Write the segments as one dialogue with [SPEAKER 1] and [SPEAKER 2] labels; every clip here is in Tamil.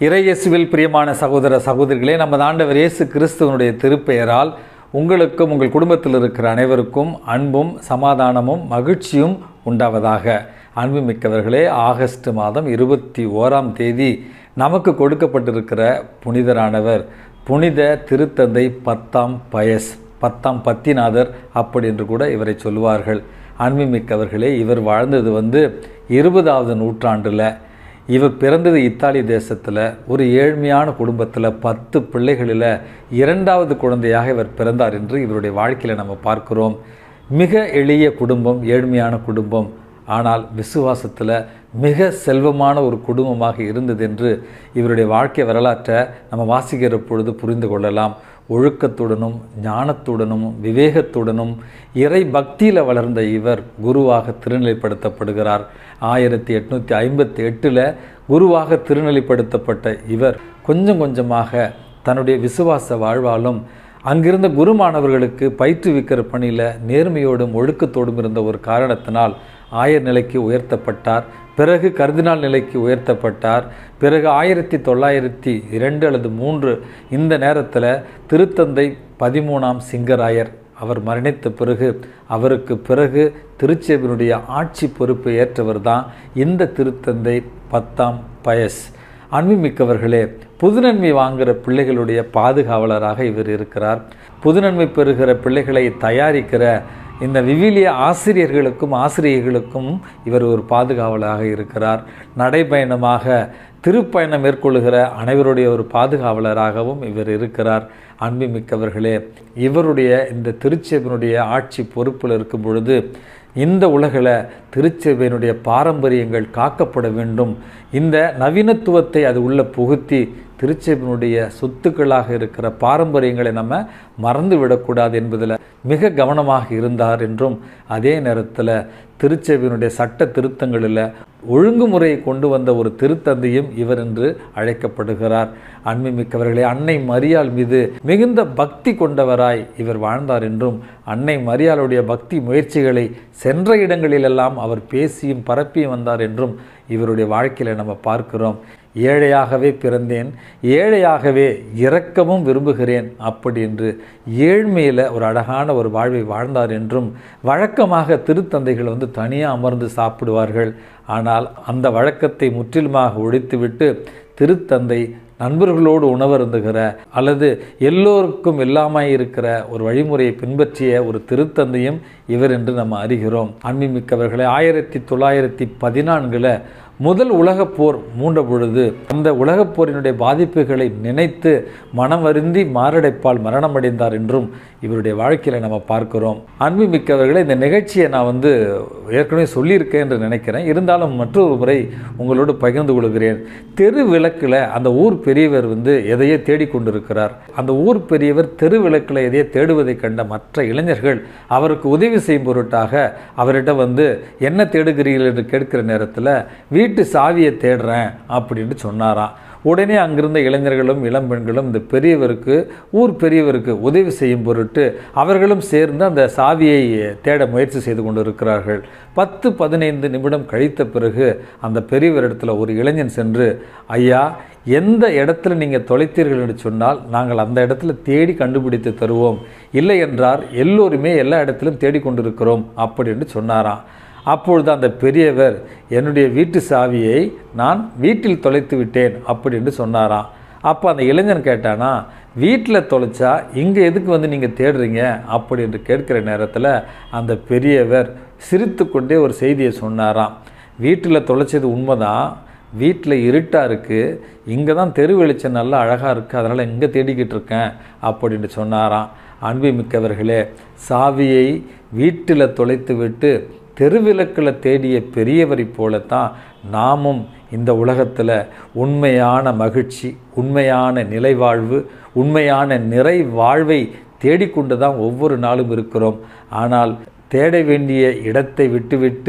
[SPEAKER 1] இறையேசுவில் பிரியமான சகோதர சகோதரிகளே நமது ஆண்டவர் இயேசு கிறிஸ்துவனுடைய திருப்பெயரால் உங்களுக்கும் உங்கள் குடும்பத்தில் இருக்கிற அனைவருக்கும் அன்பும் சமாதானமும் மகிழ்ச்சியும் உண்டாவதாக அன்புமிக்கவர்களே ஆகஸ்ட் மாதம் இருபத்தி ஓராம் தேதி நமக்கு கொடுக்கப்பட்டிருக்கிற புனிதரானவர் புனித திருத்தந்தை பத்தாம் பயஸ் பத்தாம் பத்திநாதர் அப்படி என்று கூட இவரை சொல்லுவார்கள் அன்புமிக்கவர்களே இவர் வாழ்ந்தது வந்து இருபதாவது நூற்றாண்டில் இவர் பிறந்தது இத்தாலி தேசத்தில் ஒரு ஏழ்மையான குடும்பத்தில் பத்து பிள்ளைகளில் இரண்டாவது குழந்தையாக இவர் பிறந்தார் என்று இவருடைய வாழ்க்கையில் நம்ம பார்க்கிறோம் மிக எளிய குடும்பம் ஏழ்மையான குடும்பம் ஆனால் விசுவாசத்தில் மிக செல்வமான ஒரு குடும்பமாக இருந்தது என்று இவருடைய வாழ்க்கை வரலாற்றை நம்ம வாசிக்கிற பொழுது புரிந்து கொள்ளலாம் ஒழுக்கத்துடனும் ஞானத்துடனும் விவேகத்துடனும் இறை பக்தியில் வளர்ந்த இவர் குருவாக திருநிலைப்படுத்தப்படுகிறார் ஆயிரத்தி எட்நூற்றி ஐம்பத்தி எட்டில் குருவாக திருநிலைப்படுத்தப்பட்ட இவர் கொஞ்சம் கொஞ்சமாக தன்னுடைய விசுவாச வாழ்வாலும் அங்கிருந்த குருமானவர்களுக்கு பயிற்றுவிக்கிற பணியில் நேர்மையோடும் ஒழுக்கத்தோடும் இருந்த ஒரு காரணத்தினால் ஆயர் நிலைக்கு உயர்த்தப்பட்டார் பிறகு கர்தினால் நிலைக்கு உயர்த்தப்பட்டார் பிறகு ஆயிரத்தி தொள்ளாயிரத்தி இரண்டு அல்லது மூன்று இந்த நேரத்தில் திருத்தந்தை பதிமூணாம் சிங்கராயர் அவர் மரணித்த பிறகு அவருக்கு பிறகு திருச்சேவினுடைய ஆட்சி பொறுப்பை ஏற்றவர் தான் இந்த திருத்தந்தை பத்தாம் பயஸ் அன்புமிக்கவர்களே புதுநன்மை வாங்குகிற பிள்ளைகளுடைய பாதுகாவலராக இவர் இருக்கிறார் புதுநன்மை பெறுகிற பிள்ளைகளை தயாரிக்கிற இந்த விவிலிய ஆசிரியர்களுக்கும் ஆசிரியர்களுக்கும் இவர் ஒரு பாதுகாவலாக இருக்கிறார் நடைபயணமாக திருப்பயணம் மேற்கொள்ளுகிற அனைவருடைய ஒரு பாதுகாவலராகவும் இவர் இருக்கிறார் அன்புமிக்கவர்களே இவருடைய இந்த திருச்செவனுடைய ஆட்சி பொறுப்பில் இருக்கும் பொழுது இந்த உலகில் திருச்செவையினுடைய பாரம்பரியங்கள் காக்கப்பட வேண்டும் இந்த நவீனத்துவத்தை அது உள்ள புகுத்தி திருச்செவினுடைய சொத்துக்களாக இருக்கிற பாரம்பரியங்களை நம்ம மறந்து விடக்கூடாது என்பதில் மிக கவனமாக இருந்தார் என்றும் அதே நேரத்தில் திருச்செவியினுடைய சட்ட திருத்தங்களில் ஒழுங்குமுறையை கொண்டு வந்த ஒரு திருத்தந்தையும் இவர் என்று அழைக்கப்படுகிறார் அன்புமிக்கவர்களே அன்னை மரியாள் மீது மிகுந்த பக்தி கொண்டவராய் இவர் வாழ்ந்தார் என்றும் அன்னை மரியாளுடைய பக்தி முயற்சிகளை சென்ற இடங்களிலெல்லாம் அவர் பேசியும் பரப்பியும் வந்தார் என்றும் இவருடைய வாழ்க்கையில் நம்ம பார்க்கிறோம் ஏழையாகவே பிறந்தேன் ஏழையாகவே இறக்கவும் விரும்புகிறேன் அப்படி என்று ஏழ்மையில் ஒரு அழகான ஒரு வாழ்வை வாழ்ந்தார் என்றும் வழக்கமாக திருத்தந்தைகள் வந்து தனியாக அமர்ந்து சாப்பிடுவார்கள் ஆனால் அந்த வழக்கத்தை முற்றிலுமாக ஒழித்துவிட்டு திருத்தந்தை நண்பர்களோடு உணவருந்துகிற அல்லது எல்லோருக்கும் எல்லாமாய் இருக்கிற ஒரு வழிமுறையை பின்பற்றிய ஒரு திருத்தந்தையும் இவர் என்று நம்ம அறிகிறோம் அன்பிமிக்கவர்களை ஆயிரத்தி தொள்ளாயிரத்தி பதினான்கில் முதல் உலகப் போர் மூண்ட பொழுது அந்த உலகப் போரினுடைய பாதிப்புகளை நினைத்து மனம் வருந்தி மாரடைப்பால் மரணமடைந்தார் என்றும் இவருடைய வாழ்க்கையில் நம்ம பார்க்கிறோம் அன்பு மிக்கவர்களை இந்த நிகழ்ச்சியை நான் வந்து ஏற்கனவே சொல்லியிருக்கேன் என்று நினைக்கிறேன் இருந்தாலும் மற்றொரு முறை உங்களோடு பகிர்ந்து கொள்கிறேன் தெரு விளக்கில் அந்த ஊர் பெரியவர் வந்து எதையே தேடிக்கொண்டிருக்கிறார் அந்த ஊர் பெரியவர் தெரு விளக்கில் எதையே தேடுவதை கண்ட மற்ற இளைஞர்கள் அவருக்கு உதவி செய்யும் பொருட்டாக அவரிடம் வந்து என்ன தேடுகிறீர்கள் என்று கேட்கிற நேரத்தில் வீட்டு சாவியை தேடுறேன் அப்படின்னு சொன்னாராம் உடனே அங்கிருந்த இளைஞர்களும் இளம்பெண்களும் இந்த பெரியவருக்கு ஊர் பெரியவருக்கு உதவி செய்யும் பொருட்டு அவர்களும் சேர்ந்து அந்த சாவியை தேட முயற்சி செய்து கொண்டிருக்கிறார்கள் பத்து பதினைந்து நிமிடம் கழித்த பிறகு அந்த பெரியவரிடத்தில் ஒரு இளைஞன் சென்று ஐயா எந்த இடத்துல நீங்கள் தொலைத்தீர்கள் என்று சொன்னால் நாங்கள் அந்த இடத்துல தேடி கண்டுபிடித்து தருவோம் இல்லை என்றால் எல்லோருமே எல்லா இடத்திலும் தேடிக்கொண்டிருக்கிறோம் அப்படின்னு சொன்னாராம் அப்பொழுது அந்த பெரியவர் என்னுடைய வீட்டு சாவியை நான் வீட்டில் தொலைத்து விட்டேன் அப்படின்னு சொன்னாராம் அப்போ அந்த இளைஞன் கேட்டானா வீட்டில் தொலைச்சா இங்கே எதுக்கு வந்து நீங்கள் தேடுறீங்க அப்படி என்று கேட்கிற நேரத்தில் அந்த பெரியவர் சிரித்து கொண்டே ஒரு செய்தியை சொன்னாராம் வீட்டில் தொலைச்சது உண்மைதான் வீட்டில் இருட்டாக இருக்குது இங்கே தான் தெரு வெளிச்சம் நல்லா அழகாக இருக்குது அதனால் இங்கே தேடிக்கிட்டு இருக்கேன் அப்படின்னு சொன்னாராம் அன்பு மிக்கவர்களே சாவியை வீட்டில் தொலைத்து விட்டு தெருவிளக்கில் தேடிய பெரியவரை போலத்தான் நாமும் இந்த உலகத்தில் உண்மையான மகிழ்ச்சி உண்மையான நிலைவாழ்வு உண்மையான நிறை வாழ்வை தேடிக்கொண்டு தான் ஒவ்வொரு நாளும் இருக்கிறோம் ஆனால் தேட வேண்டிய இடத்தை விட்டுவிட்டு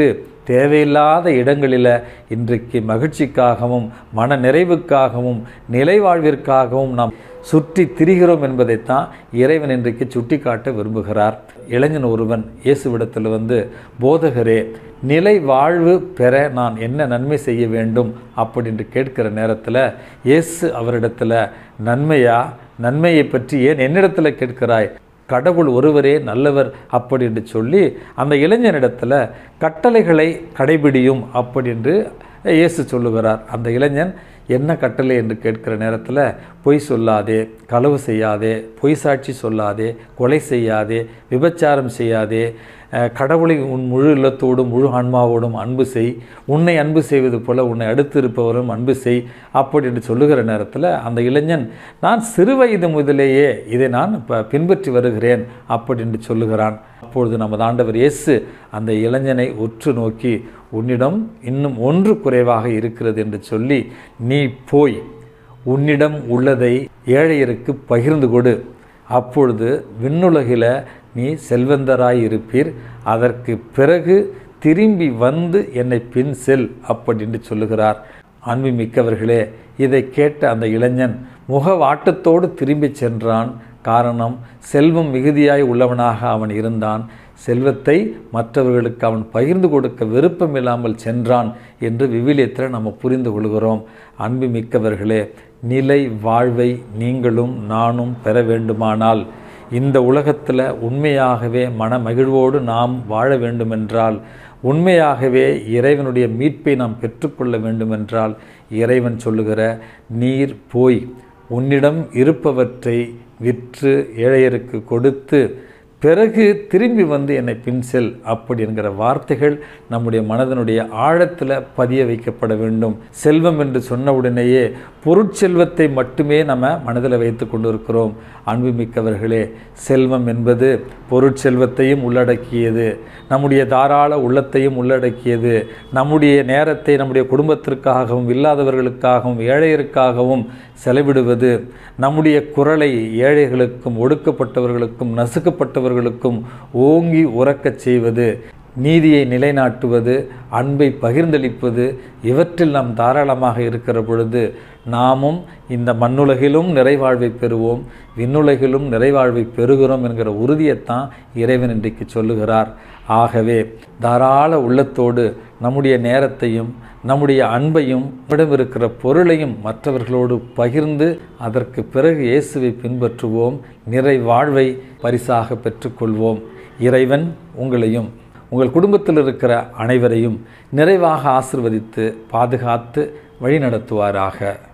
[SPEAKER 1] தேவையில்லாத இடங்களில் இன்றைக்கு மகிழ்ச்சிக்காகவும் மன நிறைவுக்காகவும் நிலைவாழ்விற்காகவும் நாம் சுற்றி திரிகிறோம் என்பதைத்தான் இறைவன் இன்றைக்கு சுட்டிக்காட்ட விரும்புகிறார் இளைஞன் ஒருவன் இயேசுவிடத்தில் வந்து போதகரே நிலை வாழ்வு பெற நான் என்ன நன்மை செய்ய வேண்டும் அப்படின்னு கேட்கிற நேரத்தில் இயேசு அவரிடத்தில் நன்மையா நன்மையை பற்றி ஏன் என்னிடத்தில் கேட்கிறாய் கடவுள் ஒருவரே நல்லவர் அப்படி என்று சொல்லி அந்த இளைஞனிடத்தில் கட்டளைகளை கடைபிடியும் அப்படி என்று இயேசு சொல்லுகிறார் அந்த இளைஞன் என்ன கட்டளை என்று கேட்கிற நேரத்தில் பொய் சொல்லாதே களவு செய்யாதே பொய் சாட்சி சொல்லாதே கொலை செய்யாதே விபச்சாரம் செய்யாதே அஹ், கடவுளை உன் முழு இல்லத்தோடும் முழு ஆன்மாவோடும் அன்பு செய் உன்னை அன்பு செய்வது போல உன்னை அடுத்து இருப்பவரும் அன்பு செய் அப்படி என்று சொல்லுகிற நேரத்தில் அந்த இளைஞன் நான் சிறு வயது முதலேயே இதை நான் இப்போ பின்பற்றி வருகிறேன் அப்படி என்று சொல்லுகிறான் அப்பொழுது நமது ஆண்டவர் இயேசு அந்த இளைஞனை உற்று நோக்கி உன்னிடம் இன்னும் ஒன்று குறைவாக இருக்கிறது என்று சொல்லி நீ போய் உன்னிடம் உள்ளதை ஏழையருக்கு பகிர்ந்து கொடு அப்பொழுது விண்ணுலகில் நீ செல்வந்தராய் இருப்பீர் அதற்கு பிறகு திரும்பி வந்து என்னை பின் செல் அப்படின்னு சொல்லுகிறார் அன்பு மிக்கவர்களே இதை கேட்ட அந்த இளைஞன் முகவாட்டத்தோடு திரும்பிச் சென்றான் காரணம் செல்வம் மிகுதியாய் உள்ளவனாக அவன் இருந்தான் செல்வத்தை மற்றவர்களுக்கு அவன் பகிர்ந்து கொடுக்க விருப்பம் இல்லாமல் சென்றான் என்று விவிலியத்தில் நம்ம புரிந்து கொள்கிறோம் அன்பு மிக்கவர்களே நிலை வாழ்வை நீங்களும் நானும் பெற வேண்டுமானால் இந்த உலகத்தில் உண்மையாகவே மன மகிழ்வோடு நாம் வாழ வேண்டுமென்றால் உண்மையாகவே இறைவனுடைய மீட்பை நாம் பெற்றுக்கொள்ள வேண்டுமென்றால் இறைவன் சொல்லுகிற நீர் போய் உன்னிடம் இருப்பவற்றை விற்று ஏழையருக்கு கொடுத்து பிறகு திரும்பி வந்து என்னை பின் செல் அப்படி என்கிற வார்த்தைகள் நம்முடைய மனதனுடைய ஆழத்தில் பதிய வைக்கப்பட வேண்டும் செல்வம் என்று சொன்ன உடனேயே பொருட்செல்வத்தை மட்டுமே நம்ம மனதில் வைத்து கொண்டிருக்கிறோம் அன்புமிக்கவர்களே செல்வம் என்பது பொருட்செல்வத்தையும் உள்ளடக்கியது நம்முடைய தாராள உள்ளத்தையும் உள்ளடக்கியது நம்முடைய நேரத்தை நம்முடைய குடும்பத்திற்காகவும் இல்லாதவர்களுக்காகவும் ஏழையருக்காகவும் செலவிடுவது நம்முடைய குரலை ஏழைகளுக்கும் ஒடுக்கப்பட்டவர்களுக்கும் நசுக்கப்பட்டவர்களுக்கும் ஓங்கி உறக்கச் செய்வது நீதியை நிலைநாட்டுவது அன்பை பகிர்ந்தளிப்பது இவற்றில் நாம் தாராளமாக இருக்கிற பொழுது நாமும் இந்த மண்ணுலகிலும் நிறைவாழ்வை பெறுவோம் விண்ணுலகிலும் நிறைவாழ்வை பெறுகிறோம் என்கிற உறுதியைத்தான் இறைவன் இன்றைக்கு சொல்லுகிறார் ஆகவே தாராள உள்ளத்தோடு நம்முடைய நேரத்தையும் நம்முடைய அன்பையும் நம்மிடம் இருக்கிற பொருளையும் மற்றவர்களோடு பகிர்ந்து அதற்கு பிறகு இயேசுவை பின்பற்றுவோம் நிறை வாழ்வை பரிசாக பெற்றுக்கொள்வோம் இறைவன் உங்களையும் உங்கள் குடும்பத்தில் இருக்கிற அனைவரையும் நிறைவாக ஆசிர்வதித்து பாதுகாத்து வழிநடத்துவாராக